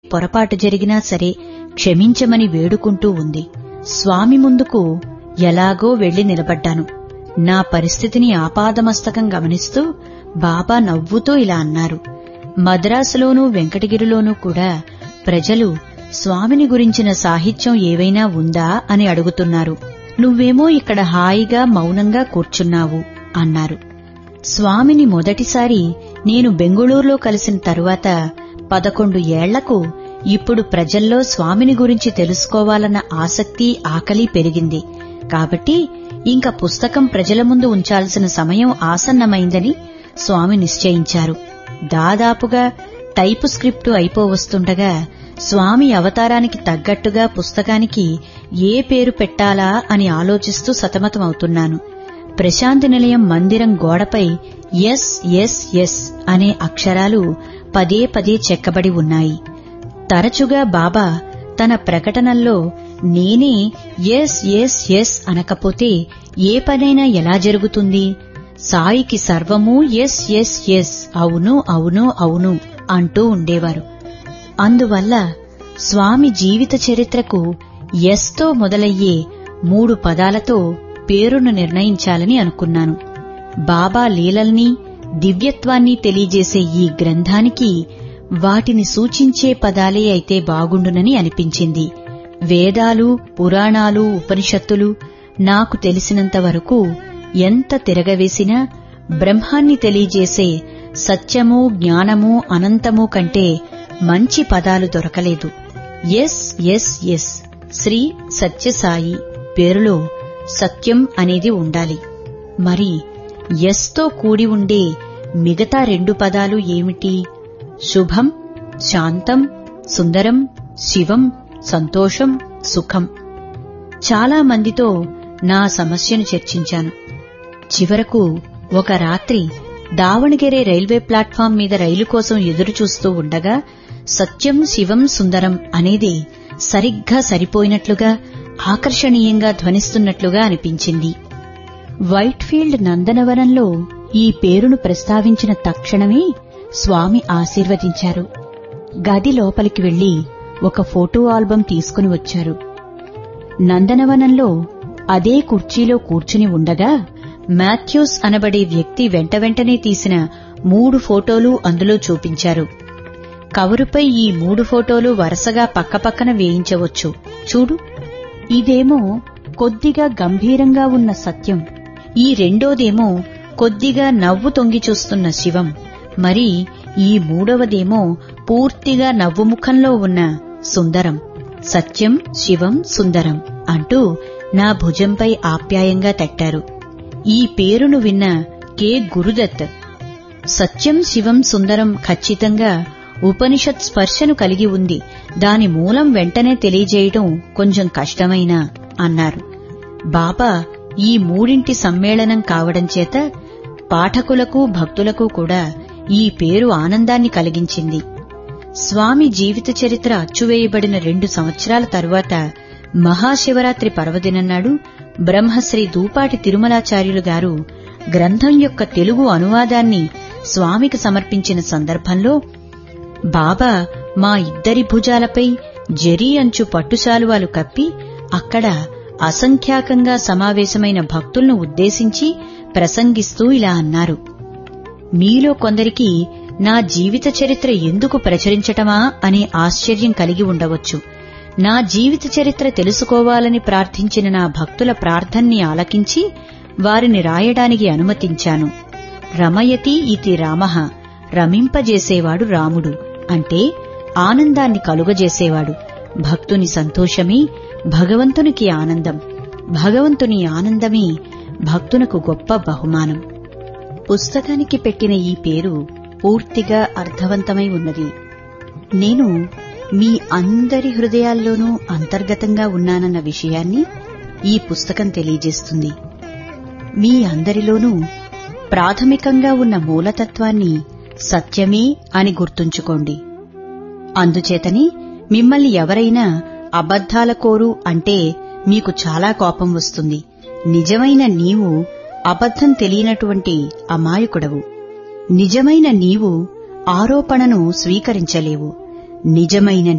పొరపాటు జరిగినా సరే క్షమించమని వేడుకుంటూ ఉంది స్వామి ముందుకు ఎలాగో వెళ్లి నిలబడ్డాను నా పరిస్థితిని ఆపాదమస్తకం గమనిస్తూ బాబా నవ్వుతూ ఇలా అన్నారు మద్రాసులోనూ వెంకటగిరిలోనూ కూడా ప్రజలు స్వామిని గురించిన సాహిత్యం ఏవైనా ఉందా అని అడుగుతున్నారు నువ్వేమో ఇక్కడ హాయిగా మౌనంగా కూర్చున్నావు అన్నారు స్వామిని మొదటిసారి నేను బెంగుళూరులో కలిసిన తరువాత పదకొండు ఏళ్లకు ఇప్పుడు ప్రజల్లో స్వామిని గురించి తెలుసుకోవాలన్న ఆసక్తి ఆకలి పెరిగింది కాబట్టి ఇంక పుస్తకం ప్రజల ముందు ఉంచాల్సిన సమయం ఆసన్నమైందని స్వామి నిశ్చయించారు దాదాపుగా టైపు స్క్రిప్టు అయిపోవస్తుండగా స్వామి అవతారానికి తగ్గట్టుగా పుస్తకానికి ఏ పేరు పెట్టాలా అని ఆలోచిస్తూ సతమతమవుతున్నాను ప్రశాంతి నిలయం మందిరం గోడపై ఎస్ ఎస్ ఎస్ అనే అక్షరాలు పదే పదే చెక్కబడి ఉన్నాయి తరచుగా బాబా తన ప్రకటనల్లో నేనే ఎస్ ఎస్ ఎస్ అనకపోతే ఏ పనైనా ఎలా జరుగుతుంది సాయికి సర్వము ఎస్ ఎస్ ఎస్ అవును అవును అవును అంటూ ఉండేవారు అందువల్ల స్వామి జీవిత చరిత్రకు ఎస్తో మొదలయ్యే మూడు పదాలతో పేరును నిర్ణయించాలని అనుకున్నాను బాబా లీలల్ని దివ్యత్వాన్ని తెలియజేసే ఈ గ్రంథానికి వాటిని సూచించే పదాలే అయితే బాగుండునని అనిపించింది వేదాలు పురాణాలు ఉపనిషత్తులు నాకు తెలిసినంత వరకు ఎంత తిరగవేసినా బ్రహ్మాన్ని తెలియజేసే సత్యము జ్ఞానము అనంతము కంటే మంచి పదాలు దొరకలేదు S S S Sri Sathyasai పేరులో సత్యం అనేది ఉండాలి మరి ఎస్తో కూడి ఉండే మిగతా రెండు పదాలు ఏమిటి శుభం శాంతం సుందరం శివం సంతోషం సుఖం చాలా మందితో నా సమస్యను చర్చించాను చివరకు ఒక రాత్రి దావణగిరే రైల్వే ప్లాట్ఫామ్ మీద రైలు కోసం ఎదురుచూస్తూ ఉండగా సత్యం శివం సుందరం అనేది సరిగ్గా సరిపోయినట్లుగా ఆకర్షణీయంగా ధ్వనిస్తున్నట్లుగా అనిపించింది వైట్ఫీల్డ్ నందనవనంలో ఈ పేరును ప్రస్తావించిన తక్షణమే స్వామి ఆశీర్వదించారు గది లోపలికి వెళ్లి ఒక ఫోటో ఆల్బం తీసుకుని వచ్చారు నందనవనంలో అదే కుర్చీలో కూర్చుని ఉండగా మాథ్యూస్ అనబడే వ్యక్తి వెంట వెంటనే తీసిన మూడు ఫోటోలు అందులో చూపించారు కవరుపై ఈ మూడు ఫోటోలు వరుసగా పక్కపక్కన వేయించవచ్చు చూడు ఇదేమో కొద్దిగా గంభీరంగా ఉన్న సత్యం ఈ రెండోదేమో కొద్దిగా నవ్వు తొంగి చూస్తున్న శివం మరి ఈ మూడవదేమో పూర్తిగా నవ్వుముఖంలో ఉన్న సుందరం సత్యం శివం సుందరం అంటూ నా భుజంపై ఆప్యాయంగా తట్టారు ఈ పేరును విన్న కె గురుదత్ సత్యం శివం సుందరం ఖచ్చితంగా ఉపనిషత్ స్పర్శను కలిగి ఉంది దాని మూలం వెంటనే తెలియజేయడం కొంచెం కష్టమైనా అన్నారు బాబా ఈ మూడింటి సమ్మేళనం కావడం చేత పాఠకులకు భక్తులకు కూడా ఈ పేరు ఆనందాన్ని కలిగించింది స్వామి జీవిత చరిత్ర అచ్చువేయబడిన రెండు సంవత్సరాల తరువాత మహాశివరాత్రి పర్వదినన్నాడు బ్రహ్మశ్రీ దూపాటి తిరుమలాచార్యులు గారు గ్రంథం యొక్క తెలుగు అనువాదాన్ని స్వామికి సమర్పించిన సందర్భంలో బాబా మా ఇద్దరి భుజాలపై జరీ అంచు పట్టుశాలువాలు కప్పి అక్కడ అసంఖ్యాకంగా సమావేశమైన భక్తులను ఉద్దేశించి ప్రసంగిస్తూ ఇలా అన్నారు మీలో కొందరికి నా జీవిత చరిత్ర ఎందుకు ప్రచురించటమా అనే ఆశ్చర్యం కలిగి ఉండవచ్చు నా జీవిత చరిత్ర తెలుసుకోవాలని ప్రార్థించిన నా భక్తుల ప్రార్థన్ని ఆలకించి వారిని రాయడానికి అనుమతించాను రమయతి ఇతి రామః రమింపజేసేవాడు రాముడు అంటే ఆనందాన్ని కలుగజేసేవాడు భక్తుని సంతోషమే భగవంతునికి ఆనందం భగవంతుని ఆనందమే భక్తునకు గొప్ప బహుమానం పుస్తకానికి పెట్టిన ఈ పేరు పూర్తిగా అర్థవంతమై ఉన్నది నేను మీ అందరి హృదయాల్లోనూ అంతర్గతంగా ఉన్నానన్న విషయాన్ని ఈ పుస్తకం తెలియజేస్తుంది మీ అందరిలోనూ ప్రాథమికంగా ఉన్న మూలతత్వాన్ని సత్యమే అని గుర్తుంచుకోండి అందుచేతని మిమ్మల్ని ఎవరైనా అబద్ధాల కోరు అంటే మీకు చాలా కోపం వస్తుంది నిజమైన నీవు అబద్ధం తెలియనటువంటి అమాయకుడవు నిజమైన నీవు ఆరోపణను స్వీకరించలేవు నిజమైన